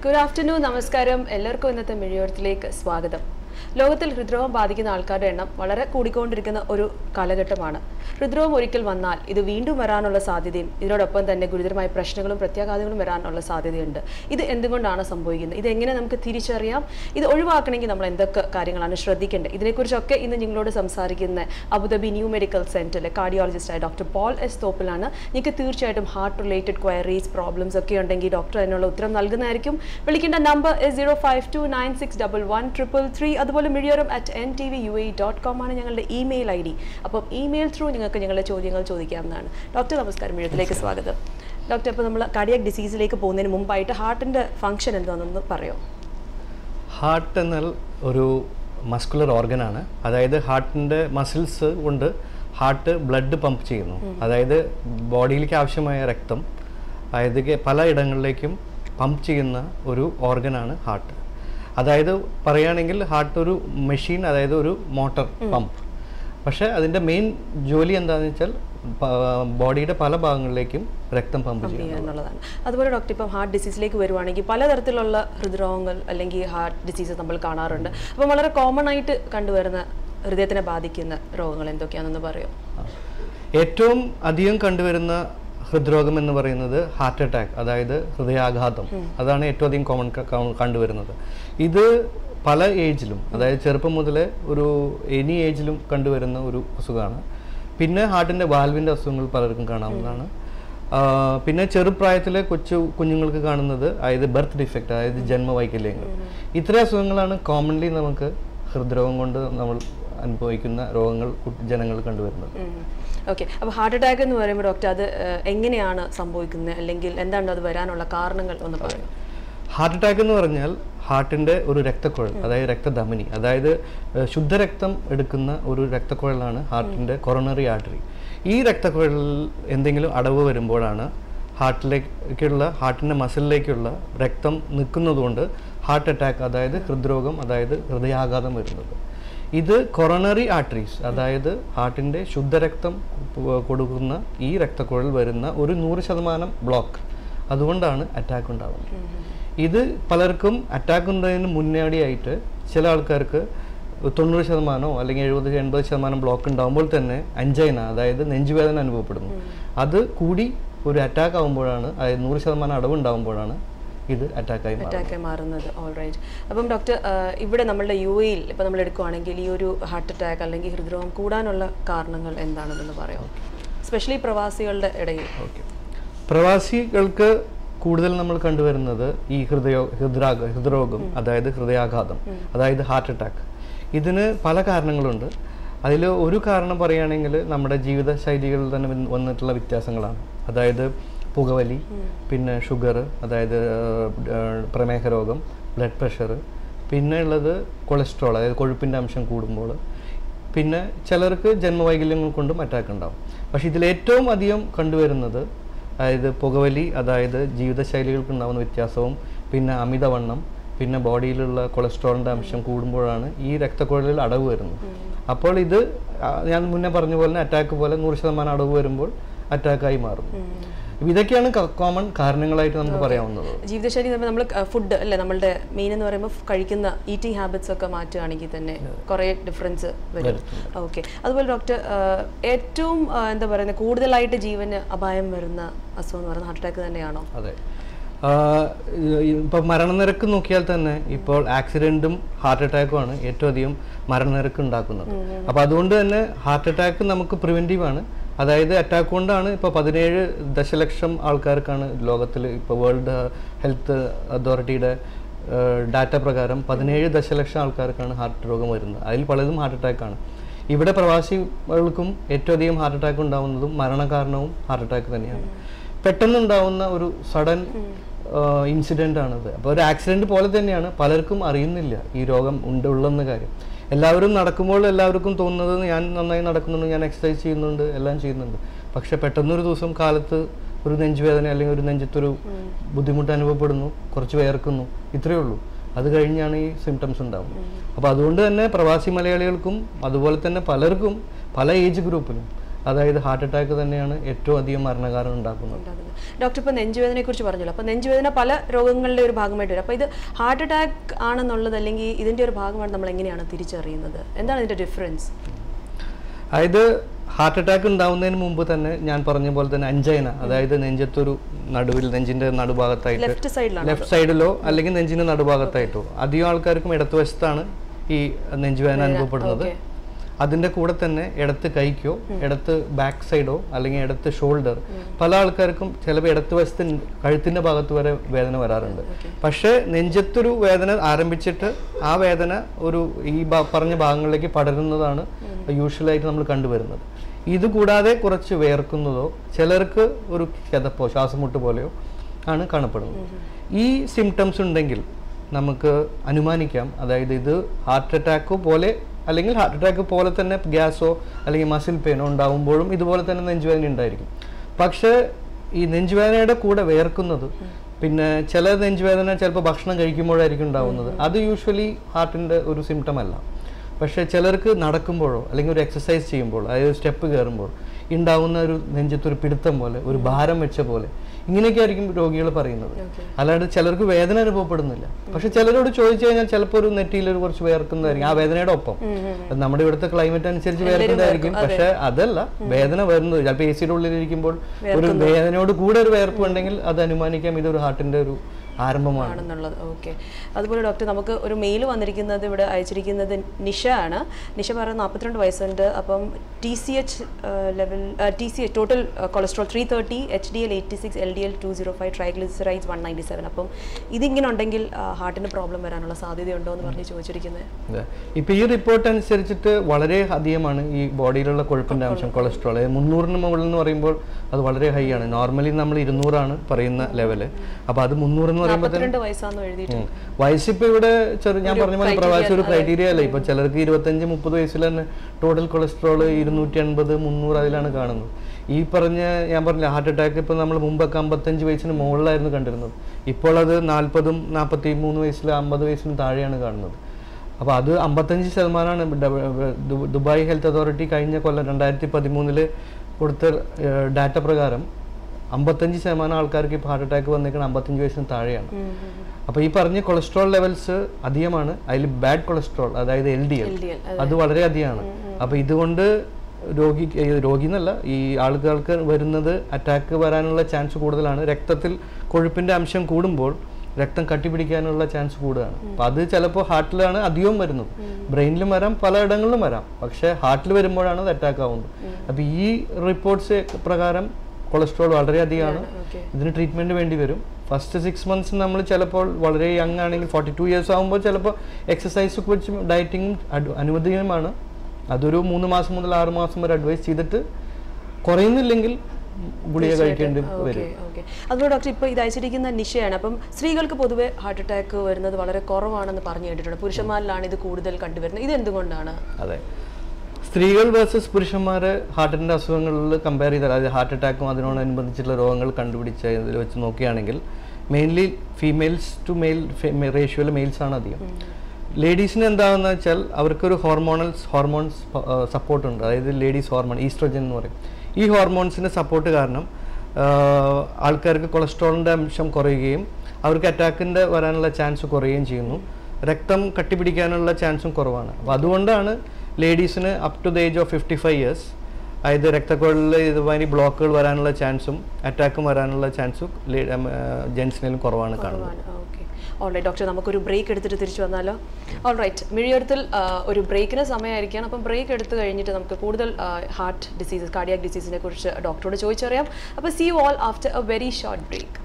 Good afternoon നമസ്കാരം എല്ലാവർക്കും ഇന്നത്തെ മിഴിയോരത്തിലേക്ക് സ്വാഗതം ലോകത്തിൽ ഹൃദ്രോഗം ബാധിക്കുന്ന ആൾക്കാരുടെ എണ്ണം വളരെ കൂടിക്കൊണ്ടിരിക്കുന്ന ഒരു കാലഘട്ടമാണ് ഹൃദ്രോഗം ഒരിക്കൽ വന്നാൽ ഇത് വീണ്ടും വരാനുള്ള സാധ്യതയും ഇതിനോടൊപ്പം തന്നെ ഗുരുതരമായ പ്രശ്നങ്ങളും പ്രത്യാഘാതങ്ങളും വരാനുള്ള സാധ്യതയുണ്ട് ഇത് എന്തുകൊണ്ടാണ് സംഭവിക്കുന്നത് ഇത് എങ്ങനെ നമുക്ക് തിരിച്ചറിയാം ഇത് ഒഴിവാക്കണമെങ്കിൽ നമ്മൾ എന്തൊക്കെ കാര്യങ്ങളാണ് ശ്രദ്ധിക്കേണ്ടത് ഇതിനെക്കുറിച്ചൊക്കെ ഇന്ന് നിങ്ങളോട് സംസാരിക്കുന്ന അബുദാബി ന്യൂ മെഡിക്കൽ സെന്ററിലെ കാർഡിയോളജിസ്റ്റായ ഡോക്ടർ പോൾ എസ് തോപ്പിലാണ് നിങ്ങൾക്ക് തീർച്ചയായിട്ടും ഹാർട്ട് റിലേറ്റഡ് ക്വയറീസ് പ്രോബ്ലംസ് ഒക്കെ ഉണ്ടെങ്കിൽ ഡോക്ടർ അതിനുള്ള ഉത്തരം നൽകുന്നതായിരിക്കും വിളിക്കേണ്ട number zero five two nine six double one triple three അതുപോലെ Mizhiyoram at N T V U A E കോം ആണ് ഞങ്ങളുടെ ഇമെയിൽ ഐ ഡി അപ്പം ഇമെയിൽ ത്രൂ നിങ്ങൾക്ക് ഞങ്ങളുടെ ചോദ്യങ്ങൾ ചോദിക്കാവുന്നതാണ് ഡോക്ടർ നമസ്കാരം മിഴിയത്തിലേക്ക് സ്വാഗതം ഡോക്ടർ അപ്പോൾ നമ്മൾ കാർഡിയാക് ഡിസീസിലേക്ക് പോകുന്നതിന് മുമ്പായിട്ട് ഹാർട്ടിൻ്റെ ഫംഗ്ഷൻ എന്താണെന്നൊന്ന് പറയോ ഹാർട്ട് എന്നാൽ ഒരു മസ്കുലർ ഓർഗനാണ് അതായത് ഹാർട്ടിൻ്റെ മസിൽസ് കൊണ്ട് ഹാർട്ട് ബ്ലഡ് പമ്പ് ചെയ്യുന്നു അതായത് ബോഡിയിലേക്ക് ആവശ്യമായ രക്തം അതായത് കെ- പല ഇടങ്ങളിലേക്കും പമ്പ് ചെയ്യുന്ന ഒരു ഓർഗനാണ് ഹാർട്ട് അതായത് പറയുകയാണെങ്കിൽ ഹാർട്ട് ഒരു മെഷീൻ അതായത് ഒരു മോട്ടർ പമ്പ് പക്ഷേ അതിൻ്റെ മെയിൻ ജോലി എന്താണെന്ന് വെച്ചാൽ ബോഡിയുടെ പല ഭാഗങ്ങളിലേക്കും രക്തം പമ്പ് ചെയ്യും ചെയ്യുക എന്നുള്ളതാണ് അതുപോലെ ഡോക്ടർ ഇപ്പം ഹാർട്ട് ഡിസീസിലേക്ക് വരുവാണെങ്കിൽ പലതരത്തിലുള്ള ഹൃദ്രോഗങ്ങൾ അല്ലെങ്കിൽ ഹാർട്ട് ഡിസീസസ് നമ്മൾ കാണാറുണ്ട് അപ്പം വളരെ കോമൺ ആയിട്ട് കണ്ടുവരുന്ന ഹൃദയത്തിനെ ബാധിക്കുന്ന രോഗങ്ങൾ എന്തൊക്കെയാണെന്ന് പറയോ ഏറ്റവും അധികം കണ്ടുവരുന്ന ഹൃദ്രോഗം എന്ന് പറയുന്നത് ഹാർട്ട് അറ്റാക്ക് അതായത് ഹൃദയാഘാതം അതാണ് ഏറ്റവും അധികം കോമൺ കണ്ടുവരുന്നത് ഇത് പല ഏജിലും അതായത് ചെറുപ്പം മുതലേ ഒരു എനി ഏജിലും കണ്ടുവരുന്ന ഒരു അസുഖമാണ് പിന്നെ ഹാർട്ടിൻ്റെ വാൽവിൻ്റെ അസുഖങ്ങൾ പലർക്കും കാണാവുന്നതാണ് ആ, പിന്നെ ചെറുപ്രായത്തിലെ കൊച്ചു കുഞ്ഞുങ്ങൾക്ക് കാണുന്നത് അതായത് ബർത്ത് ഡിഫക്റ്റ് അതായത് ജന്മവൈകല്യങ്ങൾ ഇത്തരം അസുഖങ്ങളാണ് കോമൺലി നമുക്ക് ഹൃദ്രോഗം കൊണ്ട് നമ്മൾ അനുഭവിക്കുന്ന രോഗങ്ങൾ കുട്ടി- ജനങ്ങൾ കണ്ടുവരുന്നത് ഓക്കെ അപ്പോൾ ഹാർട്ട് അറ്റാക്ക് എന്ന് പറയുമ്പോൾ ഡോക്ടർ അത് ഏഹ്, എങ്ങനെയാണ് സംഭവിക്കുന്നത് അല്ലെങ്കിൽ എന്താണ് അത് വരാനുള്ള കാരണങ്ങൾ ഒന്ന് പറയും ഹാർട്ട് അറ്റാക്ക് എന്ന് പറഞ്ഞാൽ ഹാർട്ടിൻ്റെ ഒരു രക്തക്കുഴൽ അതായത് രക്തധമനി അതായത് ഏഹ്, ശുദ്ധരക്തം എടുക്കുന്ന ഒരു രക്തക്കുഴലാണ് ഹാർട്ടിൻ്റെ കൊറോണറി ആർട്ടറി ഈ രക്തക്കുഴലിൽ എന്തെങ്കിലും അടവ് വരുമ്പോഴാണ് ഹാർട്ടിലേക്കുള്ള ഹാർട്ടിൻ്റെ മസിലിലേക്കുള്ള രക്തം നിൽക്കുന്നതുകൊണ്ട് ഹാർട്ട് അറ്റാക്ക് അതായത് ഹൃദ്രോഗം അതായത് ഹൃദയാഘാതം വരുന്നത് ഇത് കൊറോണറി ആർട്ടറീസ് അതായത് ഹാർട്ടിൻ്റെ ശുദ്ധരക്തം പ് കൊടുക്കുന്ന ഈ രക്തക്കുഴൽ വരുന്ന ഒരു നൂറ് ശതമാനം ബ്ലോക്ക് അതുകൊണ്ടാണ് അറ്റാക്ക് ഉണ്ടാകുന്നത് ഇത് പലർക്കും അറ്റാക്ക് ഉണ്ടായതിന് മുന്നോടിയായിട്ട് ചില ആൾക്കാർക്ക് തൊണ്ണൂറ് ശതമാനമോ അല്ലെങ്കിൽ എഴുപത് എൺപത് ശതമാനം ബ്ലോക്ക് ഉണ്ടാകുമ്പോൾ തന്നെ അഞ്ചൈന അതായത് നെഞ്ചുവേദന അനുഭവപ്പെടുന്നു അത് കൂടി ഒരു അറ്റാക്ക് ആകുമ്പോഴാണ് അതായത് നൂറ് ശതമാനം അടവ് ഉണ്ടാകുമ്പോഴാണ് ഇത് അറ്റാക്കായി മാറുന്നത് അറ്റാക്ക് മാറുന്നത് ഓൾ റൈറ്റ് അപ്പം ഡോക്ടർ ഇവിടെ നമ്മളുടെ യു എയിൽ ഇപ്പം നമ്മൾ എടുക്കുവാണെങ്കിൽ ഈ ഒരു ഹാർട്ട് അറ്റാക്ക് അല്ലെങ്കിൽ ഹൃദ്രോഗം കൂടാനുള്ള കാരണങ്ങൾ എന്താണെന്ന് പറയാം സ്പെഷ്യലി പ്രവാസികളുടെ ഇടയിൽ ഓക്കെ പ്രവാസികൾക്ക് കൂടുതൽ നമ്മൾ കണ്ടുവരുന്നത് ഈ ഹൃദയ ഹൃദ്രാഗ ഹൃദ്രോഗം അതായത് ഹൃദയാഘാതം അതായത് ഹാർട്ട് അറ്റാക്ക് ഇതിന് പല കാരണങ്ങളുണ്ട് അതിൽ ഒരു കാരണം പറയുകയാണെങ്കിൽ നമ്മുടെ ജീവിത ശൈലികളിൽ തന്നെ വന്ന് വന്നിട്ടുള്ള വ്യത്യാസങ്ങളാണ് അതായത് പുകവലി പിന്നെ ഷുഗർ അതായത് ഏഹ്, പ്രമേഹ രോഗം ബ്ലഡ് പ്രഷർ പിന്നെ ഉള്ളത് കൊളസ്ട്രോൾ അതായത് കൊഴുപ്പിൻ്റെ അംശം കൂടുമ്പോൾ പിന്നെ ചിലർക്ക് ജന്മവൈകല്യങ്ങൾ കൊണ്ടും അറ്റാക്ക് ഉണ്ടാവും പക്ഷേ ഇതിൽ ഏറ്റവും അധികം കണ്ടുവരുന്നത് അതായത് പുകവലി അതായത് ജീവിതശൈലികൾക്ക് ഉണ്ടാകുന്ന വ്യത്യാസവും പിന്നെ അമിതവണ്ണം പിന്നെ ബോഡിയിലുള്ള കൊളസ്ട്രോളിൻ്റെ അംശം കൂടുമ്പോഴാണ് ഈ രക്തക്കുഴലിൽ അടവ് വരുന്നത് അപ്പോൾ ഇത് ആ, ഞാൻ മുന്നേ പറഞ്ഞ പോലെ അറ്റാക്ക് പോലെ നൂറ് ശതമാനം അടവ് വരുമ്പോൾ അറ്റാക്കായി മാറും ഇതൊക്കെയാണ് കോമൺ കാരണങ്ങളായിട്ട് നമുക്ക് പറയാവുന്നത് ജീവിതശൈലി എന്ന് നമ്മൾ ഫുഡ് അല്ലേ നമ്മളുടെ മെയിൻ എന്ന് പറയുമ്പോൾ കഴിക്കുന്ന ഈറ്റിംഗ് ഹാബിറ്റ്സ് ഒക്കെ മാറ്റുകയാണെങ്കിൽ തന്നെ കുറേ ഡിഫറൻസ് വരും ഓക്കെ അതുപോലെ ഡോക്ടർ ഏറ്റവും ആ, എന്താ പറയുന്നത് കൂടുതലായിട്ട് ജീവന് അപായം വരുന്ന അസുഖം എന്ന് പറയുന്നത് ഹാർട്ട് അറ്റാക്ക് തന്നെയാണോ അതെ ഇപ്പോൾ മരണനിരക്ക് നോക്കിയാൽ തന്നെ ഇപ്പോൾ ആക്സിഡൻറ്റും ഹാർട്ട് അറ്റാക്കുമാണ് ഏറ്റവും അധികം മരണനിരക്ക് ഉണ്ടാക്കുന്നത് അപ്പോൾ അതുകൊണ്ട് തന്നെ ഹാർട്ട് അറ്റാക്ക് നമുക്ക് പ്രിവെൻറ്റീവ് ആണ് അതായത് അറ്റാക്ക് കൊണ്ടാണ് ഇപ്പോൾ പതിനേഴ് ദശലക്ഷം ആൾക്കാർക്കാണ് ലോകത്തിൽ ഇപ്പോൾ വേൾഡ് ഹെൽത്ത് അതോറിറ്റിയുടെ ഡാറ്റ പ്രകാരം പതിനേഴ് ദശലക്ഷം ആൾക്കാർക്കാണ് ഹാർട്ട് രോഗം വരുന്നത് അതിൽ പലതും ഹാർട്ട് അറ്റാക്കാണ് ഇവിടെ പ്രവാസികൾക്കും ഏറ്റവും അധികം ഹാർട്ട് അറ്റാക്ക് ഉണ്ടാവുന്നതും മരണകാരണവും ഹാർട്ട് അറ്റാക്ക് തന്നെയാണ് പെട്ടെന്നുണ്ടാവുന്ന ഒരു സഡൻ ഇൻസിഡൻ്റ് ആണത് അപ്പോൾ ഒരു ആക്സിഡൻറ്റ് പോലെ തന്നെയാണ് പലർക്കും അറിയുന്നില്ല ഈ രോഗം ഉണ്ട് ഉള്ളെന്ന കാര്യം എല്ലാവരും നടക്കുമ്പോൾ എല്ലാവർക്കും തോന്നുന്നത് ഞാൻ നന്നായി നടക്കുന്നുണ്ട് ഞാൻ എക്സസൈസ് ചെയ്യുന്നുണ്ട് എല്ലാം ചെയ്യുന്നുണ്ട് പക്ഷെ പെട്ടെന്നൊരു ദിവസം കാലത്ത് ഒരു നെഞ്ചുവേദന അല്ലെങ്കിൽ ഒരു നെഞ്ചത്തൊരു ബുദ്ധിമുട്ട് അനുഭവപ്പെടുന്നു കുറച്ച് വേർക്കുന്നു ഇത്രയേ ഉള്ളൂ അത് കഴിഞ്ഞാണ് ഈ സിംറ്റംസ് ഉണ്ടാവുന്നത് അപ്പോൾ അതുകൊണ്ട് തന്നെ പ്രവാസി മലയാളികൾക്കും അതുപോലെ തന്നെ പലർക്കും പല ഏജ് ഗ്രൂപ്പിലും അതായത് ഹാർട്ട് അറ്റാക്ക് തന്നെയാണ് ഏറ്റവും അധികം മരണകാരണം ഉണ്ടാക്കുന്നത് ഉണ്ടാകുന്നത് ഡോക്ടർ ഇപ്പോൾ നെഞ്ചുവേദനയെ കുറിച്ച് പറഞ്ഞല്ലോ അപ്പോൾ നെഞ്ചുവേദന പല രോഗങ്ങളുടെ ഒരു ഭാഗമായിട്ട് വരും അപ്പോൾ ഇത് ഹാർട്ട് അറ്റാക്ക് ആണെന്നുള്ളത് അല്ലെങ്കിൽ ഇതിന്റെ ഒരു ഭാഗമാണ് നമ്മൾ എങ്ങനെയാണ് തിരിച്ചറിയുന്നത് എന്താണ് ഇതിന്റെ ഡിഫറൻസ് അതായത് ഹാർട്ട് അറ്റാക്ക് ഉണ്ടാവുന്നതിന് മുമ്പ് തന്നെ ഞാൻ പറഞ്ഞ പോലെ തന്നെ അഞ്ചൈന അതായത് നെഞ്ചത്തൊരു നടുവിൽ നെഞ്ചിന്റെ നടുഭാഗത്തായിട്ട് ലെഫ്റ്റ് സൈഡിലാണ് ലെഫ്റ്റ് സൈഡിലോ അല്ലെങ്കിൽ നെഞ്ചിന്റെ നടുഭാഗത്തായിട്ടോ അധികം ആൾക്കാർക്കും ഇടതുവശത്താണ് ഈ നെഞ്ചുവേദന അനുഭവപ്പെടുന്നത് ഓക്കെ അതിന്റെ കൂടെ തന്നെ ഇടത്ത് കൈക്കോ ഇടത്ത് ബാക്ക് സൈഡോ അല്ലെങ്കിൽ ഇടത്ത് ഷോൾഡർ പല ആൾക്കാർക്കും ചിലപ്പോൾ ഇടത്ത് വശത്ത് കഴുത്തിന്റെ ഭാഗത്ത് വരെ വേദന വരാറുണ്ട് പക്ഷേ നെഞ്ചത്തൊരു വേദന ആരംഭിച്ചിട്ട് ആ വേദന ഒരു ഈ ഭാ- പറഞ്ഞ ഭാഗങ്ങളിലേക്ക് പടരുന്നതാണ് യൂഷ്വലായിട്ട് നമ്മൾ കണ്ടുവരുന്നത് ഇത് കൂടാതെ കുറച്ച് വേർക്കുന്നതോ ചിലർക്ക് ഒരു കിതപ്പോ ശ്വാസമുട്ട് പോലെയോ ആണ് കാണപ്പെടുന്നത് ഈ സിംറ്റംസ് ഉണ്ടെങ്കിൽ നമുക്ക് അനുമാനിക്കാം അതായത് ഇത് ഹാർട്ട് അറ്റാക്ക് പോലെ അല്ലെങ്കിൽ ഹാർട്ട് അറ്റാക്ക് പോലെ തന്നെ ഗ്യാസോ അല്ലെങ്കിൽ മസിൽ പെയിനോ ഉണ്ടാവുമ്പോഴും ഇതുപോലെ തന്നെ നെഞ്ചുവേദന ഉണ്ടായിരിക്കും പക്ഷേ ഈ നെഞ്ചുവേദനയുടെ കൂടെ വേർക്കുന്നത് പിന്നെ ചില നെഞ്ചുവേദന ചിലപ്പോൾ ഭക്ഷണം കഴിക്കുമ്പോഴായിരിക്കും ഉണ്ടാവുന്നത് അത് യൂഷ്വലി ഹാർട്ടിൻ്റെ ഒരു സിംറ്റം അല്ല പക്ഷേ ചിലർക്ക് നടക്കുമ്പോഴോ അല്ലെങ്കിൽ ഒരു എക്സസൈസ് ചെയ്യുമ്പോൾ അതായത് സ്റ്റെപ്പ് കയറുമ്പോൾ ഉണ്ടാവുന്ന ഒരു നെഞ്ചത്തൊരു പിടുത്തം പോലെ ഒരു ഭാരം വെച്ച പോലെ ഇങ്ങനെയൊക്കെ ആയിരിക്കും രോഗികൾ പറയുന്നത് അല്ലാണ്ട് ചിലർക്ക് വേദന അനുഭവപ്പെടുന്നില്ല പക്ഷെ ചിലരോട് ചോദിച്ചു കഴിഞ്ഞാൽ ചിലപ്പോൾ ഒരു നെറ്റിയിൽ ഒരു കുറച്ച് വേർക്കുന്നതായിരിക്കും ആ വേദനയുടെ ഒപ്പം അത് നമ്മുടെ ഇവിടുത്തെ ക്ലൈമറ്റ് അനുസരിച്ച് വേർക്കുന്നതായിരിക്കും പക്ഷെ അതല്ല വേദന വരുന്നത് ചിലപ്പോൾ എ സിയുടെ ഉള്ളിൽ ഇരിക്കുമ്പോൾ ഒരു വേദനയോട് കൂടെ ഒരു വേർപ്പ് ഉണ്ടെങ്കിൽ അത് അനുമാനിക്കാം ഇതൊരു ഹാർട്ടിന്റെ ഒരു ആരംഭമാണ് ആണെന്നുള്ളത് ഓക്കെ അതുപോലെ ഡോക്ടർ നമുക്ക് ഒരു മെയിൽ വന്നിരിക്കുന്നത് ഇവിടെ അയച്ചിരിക്കുന്നത് നിഷ ആണ് നിഷ പറയുന്നത് നാൽപ്പത്തിരണ്ട് വയസ്സുണ്ട് അപ്പം T C H level T C H total cholesterol three thirty H D L eighty six L D L two zero five triglycerides one ninety seven അപ്പം ഇതിങ്ങനെ ഉണ്ടെങ്കിൽ ഹാർട്ടിന് പ്രോബ്ലം വരാനുള്ള സാധ്യതയുണ്ടോ എന്ന് പറഞ്ഞ് ചോദിച്ചിരിക്കുന്നത് അതെ. ഇപ്പൊ ഈ റിപ്പോർട്ട് അനുസരിച്ചിട്ട് വളരെ അധികമാണ് ഈ ബോഡിയിലുള്ള കൊഴുപ്പിന്റെ അംശം കൊളസ്ട്രോൾ മുന്നൂറിന് മുകളിൽ എന്ന് പറയുമ്പോൾ അത് വളരെ ഹൈ ആണ് നോർമലി നമ്മൾ ഇരുന്നൂറാണ് പറയുന്ന ലെവല് അപ്പൊ അത് മുന്നൂറ് എന്ന് പറയുമ്പോൾ തന്നെ നാൽപ്പത്തിരണ്ട് വയസ്സാന്ന് എഴുതിയിട്ടുണ്ട് വയസ്സിപ്പോ ഇവിടെ ചെറു ഞാൻ പറഞ്ഞ പോലെ പ്രവാസി ഒരു ക്രൈറ്റീരിയ അല്ല ഇപ്പൊ ചിലർക്ക് ഇരുപത്തഞ്ച് മുപ്പത് വയസ്സിൽ തന്നെ ടോട്ടൽ കൊളസ്ട്രോൾ ഇരുന്നൂറ്റി അൻപത് മുന്നൂറ് അതിലാണ് കാണുന്നത് ഈ പറഞ്ഞ ഞാൻ പറഞ്ഞില്ല ഹാർട്ട് അറ്റാക്ക് ഇപ്പൊ നമ്മൾ മുമ്പൊക്കെ അമ്പത്തഞ്ച് വയസ്സിന് മുകളിലായിരുന്നു കണ്ടിരുന്നത് ഇപ്പോൾ അത് നാൽപ്പതും നാൽപ്പത്തി മൂന്ന് വയസ്സിൽ അമ്പത് വയസ്സിന് താഴെയാണ് കാണുന്നത് അപ്പോൾ അത് അമ്പത്തഞ്ച് ശതമാനമാണ് ഡ- ദു- ദുബായ് ഹെൽത്ത് അതോറിറ്റി കഴിഞ്ഞ കൊല്ലം രണ്ടായിരത്തി പതിമൂന്നില് കൊടുത്ത ഡാറ്റ പ്രകാരം അമ്പത്തഞ്ച് ശതമാനം ആൾക്കാർക്ക് ഇപ്പോൾ ഹാർട്ട് അറ്റാക്ക് വന്നേക്കുന്നത് അമ്പത്തഞ്ച് വയസ്സിന് താഴെയാണ് അപ്പോൾ ഈ പറഞ്ഞ കൊളസ്ട്രോൾ ലെവൽസ് അധികമാണ് അതിൽ ബാഡ് കൊളസ്ട്രോൾ അതായത് എൽ ഡി എൽ LDL, അത് വളരെ അധികമാണ് അപ്പോൾ ഇതുകൊണ്ട് രോഗി ഏ, രോഗി എന്നല്ല ഈ ആളുകൾക്ക് വരുന്നത് അറ്റാക്ക് വരാനുള്ള ചാൻസ് കൂടുതലാണ് രക്തത്തിൽ കൊഴുപ്പിന്റെ അംശം കൂടുമ്പോൾ രക്തം കട്ടിപ്പിടിക്കാനുള്ള ചാൻസ് കൂടുകയാണ് അപ്പം അത് ചിലപ്പോൾ ഹാർട്ടിലാണ് അധികവും വരുന്നത് ബ്രെയിനിലും വരാം പലയിടങ്ങളിലും വരാം പക്ഷേ ഹാർട്ടിൽ വരുമ്പോഴാണ് അത് അറ്റാക്ക് ആവുന്നത് അപ്പോൾ ഈ റിപ്പോർട്ട്സ് പ്രകാരം കൊളസ്ട്രോൾ വളരെ അധികമാണ് ഓക്കെ ഇതിന് ട്രീറ്റ്മെന്റ് വേണ്ടി വരും ഫസ്റ്റ് സിക്സ് മന്ത്സ് നമ്മൾ ചിലപ്പോൾ വളരെ യങ് ആണെങ്കിൽ ഫോർട്ടി ടു ഇയേഴ്സ് ആകുമ്പോൾ ചിലപ്പോൾ എക്സസൈസ് വെച്ചും ഡയറ്റിങ്ങും അനുവദനീയമാണ് അതൊരു മൂന്ന് മാസം മുതൽ ആറ് മാസം വരെ അഡ്വൈസ് ചെയ്തിട്ട് കുറയുന്നില്ലെങ്കിൽ ഗുളിക കഴിക്കേണ്ടി വരും ഓക്കെ ഓക്കെ അതുപോലെ ഡോക്ടർ ഇപ്പോൾ ഇത് അയച്ചിരിക്കുന്ന നിശയാണ് അപ്പം സ്ത്രീകൾക്ക് പൊതുവെ ഹാർട്ട് അറ്റാക്ക് വരുന്നത് വളരെ കുറവാണെന്ന് പറഞ്ഞു കേട്ടിട്ടുണ്ട് പുരുഷന്മാരിലാണ് ഇത് കൂടുതൽ കണ്ടുവരുന്നത് ഇത് എന്തുകൊണ്ടാണ് അതെ സ്ത്രീകൾ വേഴ്സസ് പുരുഷന്മാർ ഹാർട്ടിൻ്റെ അസുഖങ്ങളിൽ കമ്പയർ ചെയ്താൽ അതായത് ഹാർട്ട് അറ്റാക്കും അതിനോടനുബന്ധിച്ചിട്ടുള്ള രോഗങ്ങൾ കണ്ടുപിടിച്ച ഇതിൽ വെച്ച് നോക്കുകയാണെങ്കിൽ മെയിൻലി ഫീമെയിൽസ് ടു മെയിൽ റേഷ്യോയിൽ മെയിൽസ് ആണ് അധികം ലേഡീസിന് എന്താണെന്ന് വെച്ചാൽ അവർക്കൊരു ഹോർമോണൽസ് ഹോർമോൺസ് സപ്പോർട്ട് ഉണ്ട് അതായത് ലേഡീസ് ഹോർമോൺ ഈസ്ട്രോജൻ എന്ന് പറയും ഈ ഹോർമോൺസിൻ്റെ സപ്പോർട്ട് കാരണം ആ, ആൾക്കാർക്ക് കൊളസ്ട്രോളിൻ്റെ അംശം കുറയുകയും അവർക്ക് അറ്റാക്കിൻ്റെ വരാനുള്ള ചാൻസ് കുറയുകയും ചെയ്യുന്നു രക്തം കട്ടിപ്പിടിക്കാനുള്ള ചാൻസും കുറവാണ് അപ്പോൾ അതുകൊണ്ടാണ് ലേഡീസിന് up to the age of fifty five years അതായത് രക്തക്കുഴലിൽ ഇതുമാതിരി ബ്ലോക്കുകൾ വരാനുള്ള ചാൻസും അറ്റാക്കും വരാനുള്ള ചാൻസും ജെൻസിനും കുറവാണ് കാണുന്നത് ഓക്കെ ഓൾറൈറ്റ് ഡോക്ടർ നമുക്കൊരു ബ്രേക്ക് എടുത്തിട്ട് തിരിച്ചു വന്നാലോ ഓൾറൈറ്റ് മിഴിയടത്തിൽ ഒരു ബ്രേക്കിന് സമയമായിരിക്കണം അപ്പം ബ്രേക്ക് എടുത്തു കഴിഞ്ഞിട്ട് നമുക്ക് കൂടുതൽ ഹാർട്ട് ഡിസീസസ് കാർഡിയാക് ഡിസീസിനെ കുറിച്ച് ഡോക്ടറോട് ചോദിച്ചറിയാം അപ്പോൾ see you all after a very short break